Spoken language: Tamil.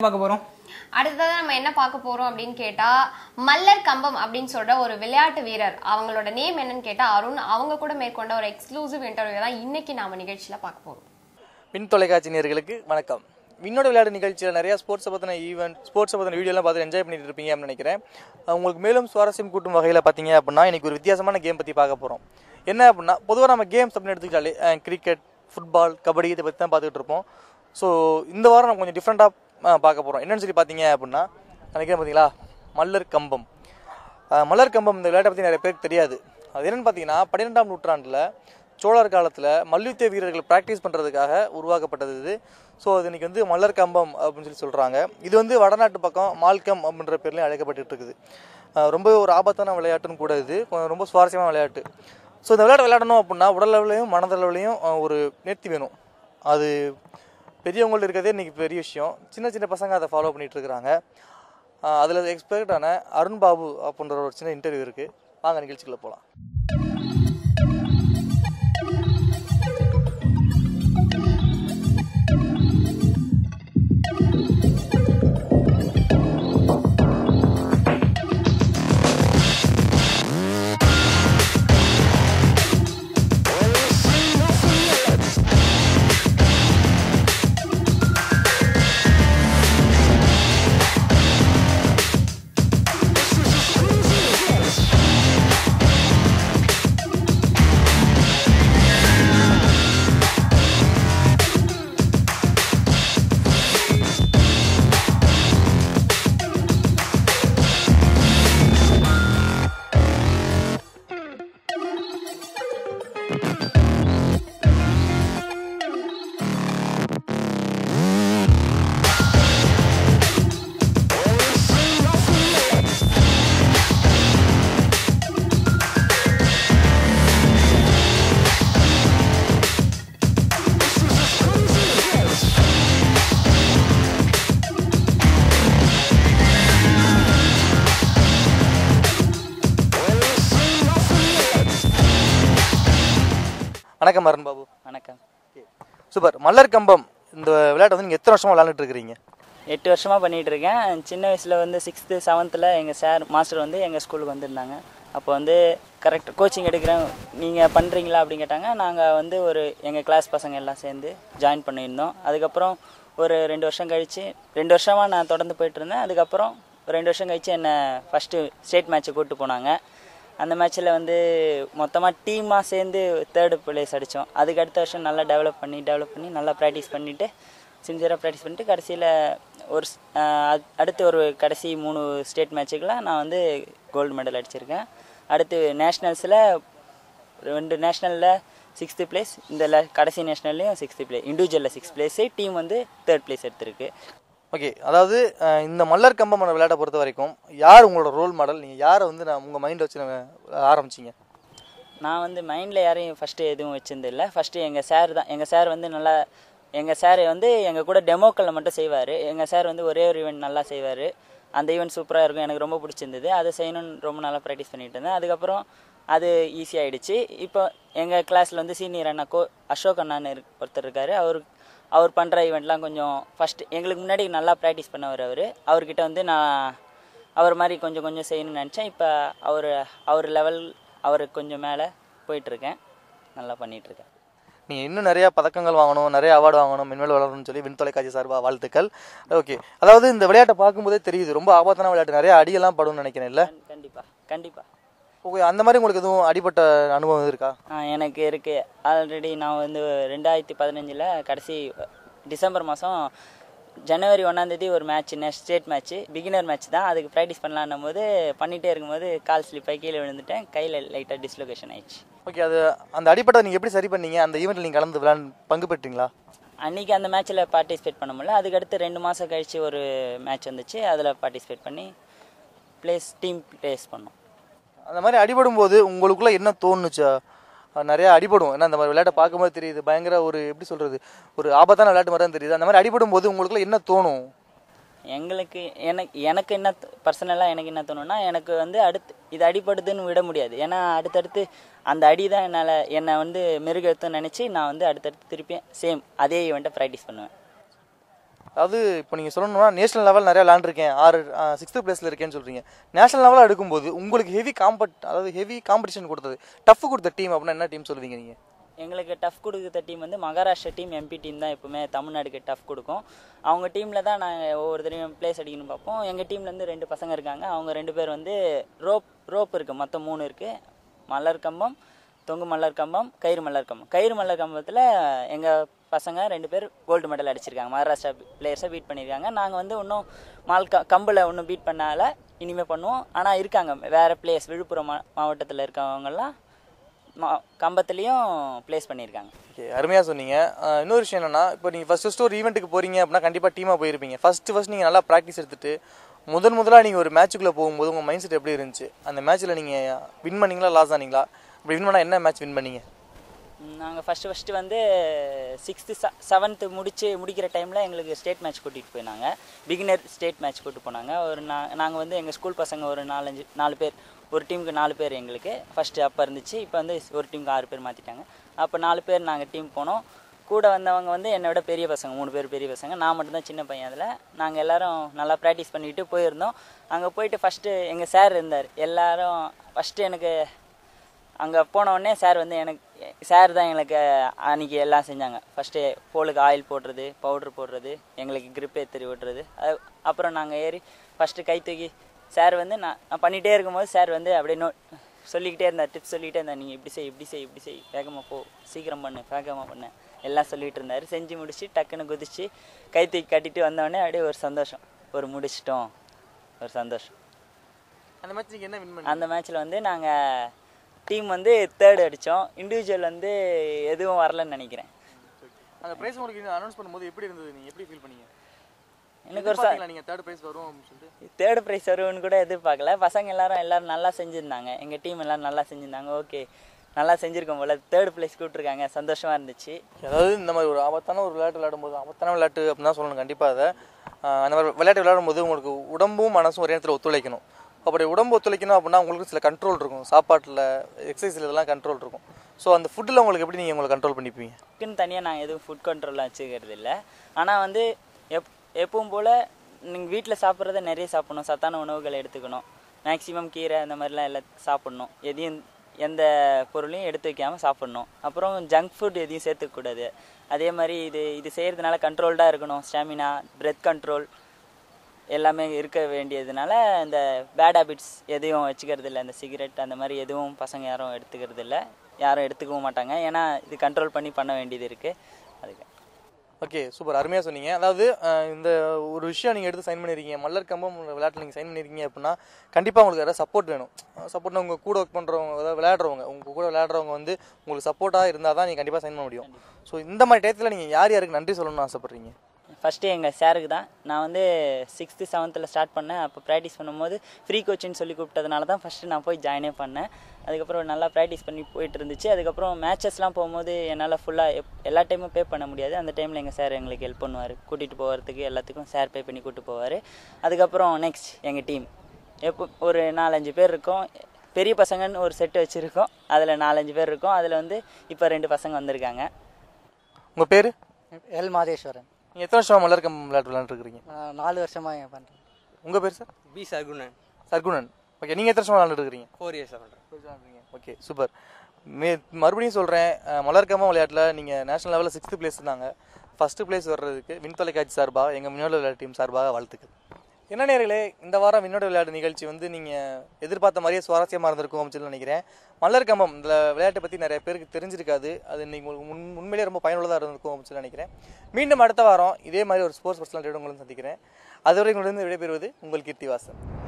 பார்க்க போறோம் அடுத்ததாக நம்ம என்ன பார்க்க போறோம் அப்படின்னு கேட்டா மல்லர் கம்பம் அப்படின்னு சொல்ற ஒரு விளையாட்டு வீரர் அவங்களோட நேம் என்னன்னு கேட்டா அருண் அவங்க கூட மேற்கொண்ட ஒரு எக்ஸ்க்ளூசிவ் இன்டர்வியூ தான் இன்னைக்கு நாம நிகழ்ச்சியில பார்க்க போறோம் விண் தொலைக்காட்சி நேயர்களுக்கு வணக்கம் விண்ணோட விளையாட்டு நிகழ்ச்சியில் நிறைய ஸ்போர்ட்ஸை பற்றின ஈவெண்ட் ஸ்போர்ட்ஸை பற்றின வீடியோலாம் பார்த்து என்ஜாய் பண்ணிட்டு இருப்பீங்க அப்படின்னு நினைக்கிறேன் அஹ் உங்களுக்கு மேலும் சுவாரஸ்யம் கூட்டும் வகையில் பார்த்தீங்க அப்படின்னா இன்னைக்கு ஒரு வித்தியாசமான கேம் பற்றி பார்க்க போகிறோம் என்ன அப்படின்னா பொதுவாக நம்ம கேம்ஸ் அப்படின்னு எடுத்துக்கிட்டாலே கிரிக்கெட் ஃபுட்பால் கபடி இதை பற்றி தான் பார்த்துட்டு இருப்போம் ஸோ இந்த வாரம் நம்ம கொஞ்சம் டிஃப்ரெண்ட்டாக பார்க்க போகிறோம் என்னன்னு சொல்லி பார்த்தீங்க அப்படின்னா நினைக்கிறேன் பார்த்தீங்களா மல்லர் கம்பம் அஹ் மலர் கம்பம் இந்த விளையாட்டை பற்றி நிறைய பேருக்கு தெரியாது அது என்னன்னு பார்த்தீங்கன்னா பன்னிரெண்டாம் நூற்றாண்டில் சோழர் காலத்தில் மல்யுத்த வீரர்கள் ப்ராக்டிஸ் பண்ணுறதுக்காக உருவாக்கப்பட்டது இது ஸோ அது இன்னைக்கு வந்து மலர் கம்பம் அப்படின்னு சொல்லி சொல்கிறாங்க இது வந்து வடநாட்டு பக்கம் மால்கம் அப்படின்ற பேர்லையும் அழைக்கப்பட்டு இருக்குது அஹ் ரொம்ப ஒரு ஆபத்தான விளையாட்டுன்னு கூட இது கொஞ்சம் ரொம்ப சுவாரஸ்யமான விளையாட்டு ஸோ இந்த விளையாட்டு விளையாடணும் அப்படின்னா உடல் அளவுலையும் மனதளவுலையும் அஹ் ஒரு நேர்த்தி வேணும் அது பெரியவங்கள்ட்ட இருக்கிறதே இன்னைக்கு பெரிய விஷயம் சின்ன சின்ன பசங்க அதை ஃபாலோ பண்ணிட்டு இருக்கிறாங்க அதில் எக்ஸ்பர்ட்டான அருண் பாபு அப்படின்ற ஒரு சின்ன இன்டர்வியூ இருக்குது வாங்க நிகழ்ச்சிக்குள்ளே போகலாம் வணக்கம் அருண் பாபு வணக்கம் சூப்பர் மல்லர் கம்பம் இந்த விளையாட்டை வந்து நீங்கள் எத்தனை வருஷமாக விளையாண்டுட்டு இருக்கிறீங்க எட்டு வருஷமாக பண்ணிகிட்டு இருக்கேன் சின்ன வயசில் வந்து சிக்ஸ்த்து செவன்த்தில் எங்கள் சார் மாஸ்டர் வந்து எங்கள் ஸ்கூலுக்கு வந்திருந்தாங்க அப்போ வந்து கரெக்ட் கோச்சிங் எடுக்கிறேன் நீங்கள் பண்ணுறீங்களா அப்படின்னு கேட்டாங்க நாங்கள் வந்து ஒரு எங்கள் கிளாஸ் பசங்க எல்லாம் சேர்ந்து ஜாயின் பண்ணியிருந்தோம் அதுக்கப்புறம் ஒரு ரெண்டு வருஷம் கழித்து ரெண்டு வருஷமாக நான் தொடர்ந்து போயிட்டு இருந்தேன் அதுக்கப்புறம் ஒரு ரெண்டு வருஷம் கழித்து என்னை ஃபஸ்ட்டு ஸ்டேட் மேட்ச்சு கூப்பிட்டு போனாங்க அந்த மேட்ச்சில் வந்து மொத்தமாக டீமாக சேர்ந்து தேர்டு பிளேஸ் அடித்தோம் அதுக்கு அடுத்த வருஷம் நல்லா டெவலப் பண்ணி டெவலப் பண்ணி நல்லா ப்ராக்டிஸ் பண்ணிவிட்டு சின்சியராக ப்ராக்டிஸ் பண்ணிட்டு கடைசியில் ஒரு ஸ்- ஆஹ் அத்- அடுத்து ஒரு கடைசி மூணு ஸ்டேட் மேட்சுக்கெலாம் நான் வந்து கோல்டு மெடல் அடிச்சிருக்கேன் அடுத்து நேஷ்னல்ஸில் ரெண்டு நேஷ்னலில் சிக்ஸ்த்து பிளேஸ் இந்த ல- கடைசி நேஷ்னல்லையும் சிக்ஸ்த்து பிளேஸ் இண்டிவிஜுவலில் சிக்ஸ் பிளேஸு டீம் வந்து தேர்ட் பிளேஸ் எடுத்திருக்கு ஓகே அதாவது அஹ், இந்த மல்லர் கம்பம் விளையாட்டை பொறுத்த வரைக்கும் யார் உங்களோட ரோல் மாடல் நீங்கள் யாரை வந்து நான் உங்கள் மைண்டில் வச்சு நான் ஆரம்பிச்சிங்க நான் வந்து மைண்டில் யாரையும் ஃபஸ்ட்டு எதுவும் வச்சிருந்தது இல்லை ஃபஸ்ட்டு எங்கள் சார் தான் எங்கள் சார் வந்து நல்லா எங்கள் சார் வந்து எங்கள் கூட டெமோக்களில் மட்டும் செய்வார் எங்கள் சார் வந்து ஒரே ஒரு ஈவெண்ட் நல்லா செய்வார் அந்த ஈவெண்ட் சூப்பராக இருக்கும் எனக்கு ரொம்ப பிடிச்சிருந்தது அதை செய்யணும்னு ரொம்ப நல்லா ப்ராக்டிஸ் பண்ணிட்டு இருந்தேன் அதுக்கப்புறம் அது ஈஸியாகிடுச்சு இப்போ எங்கள் கிளாஸில் வந்து சீனியர் அண்ணா கோ அசோக் அண்ணான்னு இரு- ஒருத்தர் இருக்கார் அவர் அவர் பண்ணுற ஈவெண்ட்லாம் கொஞ்சம் ஃபஸ்ட்டு எங்களுக்கு முன்னாடி நல்லா ப்ராக்டிஸ் பண்ணவர் அவர் அவர்கிட்ட வந்து நான் அவர் மாதிரி கொஞ்சம் கொஞ்சம் செய்யணும்னு நினச்சேன் இப்போ அவர் அவர் லெவல் அவருக்கு கொஞ்சம் மேலே போயிட்டுருக்கேன் நல்லா பண்ணிகிட்ருக்கேன் நீங்கள் இன்னும் நிறைய பதக்கங்கள் வாங்கணும் நிறைய அவார்டு வாங்கணும் மென்மேல் வளரணும்னு சொல்லி விண் தொலைக்காட்சி சார்பாக வாழ்த்துக்கள் ஓகே அதாவது இந்த விளையாட்டை பார்க்கும்போதே தெரியுது ரொம்ப ஆபத்தான விளையாட்டு நிறைய அடியெல்லாம் படும்னு நினைக்கிறேன் இல்லை கண்டிப்பாக கண்டிப்பாக ஓகே அந்த மாதிரி உங்களுக்கு எதுவும் அடிபட்ட அனுபவம் இருக்கா எனக்கு இருக்குது ஆல்ரெடி நான் வந்து ரெண்டாயிரத்தி பதினஞ்சில் கடைசி டிசம்பர் மாதம் ஜனவரி ஒன்றாந்தேதி ஒரு match state match beginner match தான் அதுக்கு ப்ராக்டிஸ் பண்ணலான்னும் போது பண்ணிகிட்டே இருக்கும்போது கால் ஸ்லிப் ஆகி கீழே விழுந்துட்டேன் கையில் லைட்டாக டிஸ்லொகேஷன் ஆயிடுச்சு ஓகே அது அந்த அடிப்பட்டை நீங்கள் எப்படி சரி பண்ணீங்க அந்த ஈவெண்ட்டில் நீங்கள் கலந்து விளையாண்டு பங்கு பெற்றீங்களா அன்றைக்கி அந்த மேட்ச்சில் பார்ட்டிசிபேட் பண்ண முடியல அதுக்கடுத்து ரெண்டு மாதம் கழித்து ஒரு மேட்ச் வந்துச்சு அதில் பார்ட்டிசிபேட் பண்ணி ப்ளேஸ் டீம் ப்ளேஸ் பண்ணோம் அந்த மாதிரி அடிபடும் போது உங்களுக்குள்ள என்ன தோணுச்சா அஹ் நிறைய அடிபடும் ஏன்னா அந்த மாதிரி விளையாட்டை பார்க்கும்போது தெரியுது பயங்கர ஒரு எப்படி சொல்றது ஒரு ஆபத்தான விளையாட்டு மாதிரி தான் தெரியுது அந்த மாதிரி அடிபடும் போது உங்களுக்குள்ள என்ன தோணும் எங்களுக்கு எனக்கு எனக்கு என்ன பர்சனலாக எனக்கு என்ன தோணுன்னா எனக்கு வந்து அடுத்து இது அடிப்படுதுன்னு விட முடியாது ஏன்னா அடுத்தடுத்து அந்த அடி தான் என்னால் என்னை வந்து மெருகெடுத்துன்னு நினச்சி நான் வந்து அடுத்தடுத்து திருப்பியும் சேம் அதே ஈவெண்ட்டை ப்ராக்டிஸ் பண்ணுவேன் அதாவது இப்போ நீங்கள் சொல்லணும்னா நேஷனல் லெவல் நிறைய விளாண்டுருக்கேன் ஆறு சிக்ஸ்த்து பிளேஸில் இருக்கேன்னு சொல்கிறீங்க நேஷனல் லெவலில் எடுக்கும்போது உங்களுக்கு ஹெவி காம்பட் அதாவது ஹெவி காம்படிஷன் கொடுத்தது டஃப் கொடுத்த டீம் அப்படின்னா என்ன டீம் சொல்லுவீங்க நீங்கள் எங்களுக்கு டஃப் கொடுக்குற டீம் வந்து மகாராஷ்டிரா டீம் எம்பி டீம் தான் எப்பவுமே தமிழ்நாடுக்கு டஃப் கொடுக்கும் அவங்க டீமில் தான் நாங்கள் ஒவ்வொரு தடவையும் பிளேஸ் அடிக்கணும்னு பார்ப்போம் எங்கள் டீம்லேருந்து ரெண்டு பசங்க இருக்காங்க அவங்க ரெண்டு பேர் வந்து ரோப் ரோப் இருக்குது மொத்தம் மூணு இருக்குது மலர் கம்பம் தொங்கு மலர் கம்பம் கயிறு மலர் கம்பம் கயிறு மலர் கம்பத்தில் எங்கள் பசங்க ரெண்டு பேர் கோல்டு மெடல் அடிச்சிருக்காங்க மகாராஷ்டிரா பிளேயர்ஸை பீட் பண்ணியிருக்காங்க நாங்கள் வந்து இன்னும் மால் க கம்பில் ஒன்றும் பீட் பண்ணால இனிமேல் பண்ணுவோம் ஆனால் இருக்காங்க வேறு பிளேயர்ஸ் விழுப்புரம் மா மாவட்டத்தில் இருக்கவங்கெல்லாம் மா கம்பத்துலேயும் ப்ளேஸ் பண்ணியிருக்காங்க ஓகே அருமையாக சொன்னீங்க அஹ் இன்னொரு விஷயம் என்னன்னா இப்போ நீங்கள் ஃபஸ்ட் ஃபஸ்ட்டு ஒரு ஈவெண்ட்டுக்கு போகிறீங்க அப்படின்னா கண்டிப்பாக டீமாக போயிருப்பீங்க ஃபஸ்ட்டு ஃபஸ்ட் நீங்கள் நல்லா ப்ராக்டிஸ் எடுத்துட்டு முதன் முதலாக நீங்கள் ஒரு மேட்ச்சுக்குள்ளே போகும்போது உங்கள் மைண்ட் செட் எப்படி இருந்துச்சு அந்த மேட்ச்சில் நீங்கள் வின் பண்ணீங்களா லாஸ் ஆனீங்களா அப்படி வின் பண்ணால் என்ன மேட்ச் வின் பண்ணீங்க நாங்கள் ஃபஸ்ட்டு ஃபஸ்ட்டு வந்து சிக்ஸ்த்து செவன்த்து முடிச்சு முடிக்கிற டைமில் எங்களுக்கு ஸ்டேட் மேட்ச் கூட்டிகிட்டு போயினாங்க பிகினர் ஸ்டேட் மேட்ச் கூட்டு போனாங்க ஒரு நா நாங்கள் வந்து எங்கள் ஸ்கூல் பசங்க ஒரு நாலஞ்சு நாலு பேர் ஒரு டீமுக்கு நாலு பேர் எங்களுக்கு ஃபஸ்ட்டு அப்போ இருந்துச்சு இப்போ வந்து ஒரு டீமுக்கு ஆறு பேர் மாற்றிட்டாங்க அப்போ நாலு பேர் நாங்கள் டீம் போனோம் கூட வந்தவங்க வந்து என்னை விட பெரிய பசங்க மூணு பேர் பெரிய பசங்க நான் மட்டும்தான் சின்ன பையன் அதில் நாங்கள் எல்லாரும் நல்லா ப்ராக்டிஸ் பண்ணிட்டு போயிருந்தோம் அங்கே போயிட்டு ஃபஸ்ட்டு எங்கள் சார் இருந்தார் எல்லாரும் ஃபஸ்ட்டு எனக்கு அங்கே போன உடனே சார் வந்து எனக்கு சார் தான் எங்களுக்கு அன்றைக்கி எல்லாம் செஞ்சாங்க ஃபஸ்ட்டு போலுக்கு ஆயில் போடுறது பவுட்ரு போடுறது எங்களுக்கு grip ஏற்றி விடுறது அது அப்புறம் நாங்கள் ஏறி ஃபஸ்ட்டு கை தூக்கி சார் வந்து நான் நான் பண்ணிகிட்டே இருக்கும்போது சார் வந்து அப்படியே நோ சொல்லிக்கிட்டே இருந்தார் டிப்ஸ் சொல்லிகிட்டே இருந்தார் நீங்கள் இப்படி செய் இப்படி செய் இப்படி செய் வேகமாக போ சீக்கிரம் பண்ணு வேகமாக பண்ணு எல்லாம் சொல்லிகிட்டு இருந்தார் செஞ்சு முடிச்சு டக்குன்னு குதிச்சு கை தூக்கி கட்டிட்டு வந்தோடனே அப்படியே ஒரு சந்தோஷம் ஒரு முடிச்சிட்டோம் ஒரு சந்தோஷம் அந்த மேட்ச் நீங்கள் என்ன வின் பண்ணி அந்த மேட்ச்சில் வந்து நாங்கள் டீம் வந்து தேர்ட் அடித்தோம் இண்டிவிஜுவல் வந்து எதுவும் வரலன்னு நினைக்கிறேன் அந்த ப்ரைஸ் உங்களுக்கு அனௌன்ஸ் பண்ணும்போது எப்படி இருந்தது நீங்கள் எப்படி ஃபீல் பண்ணீங்க எனக்கு ஒரு ச நீங்கள் தேர்ட் ப்ரைஸ் வரும் அப்படின்னு சொல்லிட்டு தேர்ட் ப்ரைஸ் வரும்னு கூட எதிர்பார்க்கல பசங்க எல்லாரும் எல்லாரும் நல்லா செஞ்சுருந்தாங்க எங்கள் டீம் எல்லாரும் நல்லா செஞ்சுருந்தாங்க ஓகே நல்லா செஞ்சுருக்கோம் போல தேர்ட் ப்ளேஸ் கூப்பிட்ருக்காங்க சந்தோஷமாக இருந்துச்சு அதாவது இந்த மாதிரி ஒரு ஆபத்தான ஒரு விளையாட்டு விளையாடும்போது ஆபத்தான விளையாட்டு அப்படின்னு தான் சொல்லணும் கண்டிப்பாக அதை ஆஹ் அந்த மாதிரி விளையாட்டு விளையாடும்போது உங்களுக்கு உடம்பும் மனசும் ஒரே நேரத்தில் ஒத்துழைக்கணும் அப்படி உடம்பு ஒத்துழைக்கணும் அப்படின்னா உங்களுக்கு சில கண்ட்ரோல் இருக்கும் சாப்பாட்டில் எக்ஸசைஸில் இதெல்லாம் கண்ட்ரோல் இருக்கும் ஸோ அந்த ஃபுட்டில் உங்களுக்கு எப்படி நீங்கள் உங்களை கண்ட்ரோல் பண்ணிப்பீங்க இதுக்குன்னு தனியாக நான் எதுவும் ஃபுட் கண்ட்ரோல்லாம் வச்சுக்கிறது இல்லை ஆனால் வந்து எப் எப்பவும் போல் நீங்கள் வீட்டில் சாப்பிட்றத நிறைய சாப்பிடணும் சத்தான உணவுகளை எடுத்துக்கணும் மேக்ஸிமம் கீரை அந்த மாதிரிலாம் எல்லாம் சாப்பிடணும் எதையும் எந்த பொருளையும் எடுத்து வைக்காமல் சாப்பிடணும் அப்புறம் ஜங்க் ஃபுட் எதையும் சேர்த்துக்கூடாது அதே மாதிரி இது இது செய்கிறதுனால கண்ட்ரோல்டாக இருக்கணும் ஸ்டாமினா பிரெத் கண்ட்ரோல் எல்லாமே இருக்க வேண்டியதுனால இந்த பேட் ஹேபிட்ஸ் எதையும் வச்சுக்கிறது இல்லை இந்த சிகரெட் அந்த மாதிரி எதுவும் பசங்க யாரும் எடுத்துக்கிறது இல்லை யாரும் எடுத்துக்கவும் மாட்டாங்க ஏன்னா இது கண்ட்ரோல் பண்ணி பண்ண வேண்டியது இருக்குது அதுக்கு ஓகே சூப்பர் அருமையாக சொன்னீங்க அதாவது அஹ், இந்த ஒரு விஷயம் நீங்கள் எடுத்து சைன் பண்ணியிருக்கீங்க மல்லர் கம்பம் விளையாட்டில் நீங்கள் சைன் பண்ணியிருக்கீங்க அப்படின்னா கண்டிப்பாக உங்களுக்கு யாராவது சப்போர்ட் வேணும் சப்போர்ட்னா உங்கள் கூட ஒர்க் பண்ணுறவங்க அதாவது விளையாடுறவங்க உங்கள் கூட விளையாடுறவங்க வந்து உங்களுக்கு சப்போர்ட்டாக இருந்தால் தான் நீங்கள் கண்டிப்பாக சைன் பண்ண முடியும் ஸோ இந்த மாதிரி டயத்தில் நீங்கள் யார் யாருக்கு நன்றி சொல்லணும்னு ஆசைப்பட்றீங்க ஃபஸ்ட்டு எங்கள் சாருக்கு தான் நான் வந்து சிக்ஸ்த்து செவன்த்தில் ஸ்டார்ட் பண்ணேன் அப்போ ப்ராக்டிஸ் பண்ணும்போது ஃப்ரீ கோச்சின்னு சொல்லி கூப்பிட்டதுனால தான் ஃபஸ்ட்டு நான் போய் ஜாயினே பண்ணேன் அதுக்கப்புறம் நல்லா ப்ராக்டிஸ் பண்ணி போயிட்டு இருந்துச்சு அதுக்கப்புறம் மேட்சஸ்லாம் போகும்போது என்னால் ஃபுல்லாக எல்லா டைமும் பே பண்ண முடியாது அந்த டைமில் எங்கள் சார் எங்களுக்கு ஹெல்ப் பண்ணுவார் கூட்டிகிட்டு போகிறதுக்கு எல்லாத்துக்கும் சார் பே பண்ணி கூப்பிட்டு போவார் அதுக்கப்புறம் நெக்ஸ்ட் எங்கள் டீம் எப்போ ஒரு நாலஞ்சு பேர் இருக்கோம் பெரிய பசங்கன்னு ஒரு செட்டு வச்சுருக்கோம் அதில் நாலஞ்சு பேர் இருக்கோம் அதில் வந்து இப்போ ரெண்டு பசங்க வந்திருக்காங்க உங்கள் பேர் எல் மாதேஸ்வரன் நீங்கள் எத்தனை வருஷம் மல்லர் கம்பம் விளையாட்டு விளையாண்டுருக்கீங்க நான் நாலு வருஷமாக இங்கே பண்ணுறேன் உங்கள் பேர் sir P Sargunan Sargunan okay நீங்கள் எத்தனை வருஷம் விளையாண்டுருக்கீங்க ஃபோர் இயர்ஸ் பண்ணுறேன் ஓகே சூப்பர் மே மறுபடியும் சொல்கிறேன் மலர்கம்மா விளையாட்டில் நீங்கள் நேஷனல் லெவலில் சிக்ஸ்த்து பிளேஸ் இருந்தாங்க ஃபஸ்ட்டு பிளேஸ் வர்றதுக்கு விண் தொலைக்காட்சி சார்பாக எங்கள் வினோட விளையாட்டு டீம் சார்பாக வாழ்த்துக்கள் என்ன நேர்களே இந்த வாரம் வினோட விளையாட்டு நிகழ்ச்சி வந்து நீங்கள் எதிர்பார்த்த மாதிரியே சுவாரஸ்யமாக இருந்திருக்கும் அப்படின்னு சொல்லி நினைக்கிறேன் மலர் கம்பம் இந்த விளையாட்டை பற்றி நிறைய பேருக்கு தெரிஞ்சிருக்காது அது இன்னைக்கு உங்களுக்கு உண் உண்மையிலேயே ரொம்ப பயனுள்ளதாக இருந்திருக்கும் அப்படின்னு சொல்லி நினைக்கிறேன் மீண்டும் அடுத்த வாரம் இதே மாதிரி ஒரு ஸ்போர்ட்ஸ் பர்சனல் உங்களுக்கு சந்திக்கிறேன் அதுவரை உங்களிடம் விடைபெறுவது உங்கள் கீர்த்திவாசன்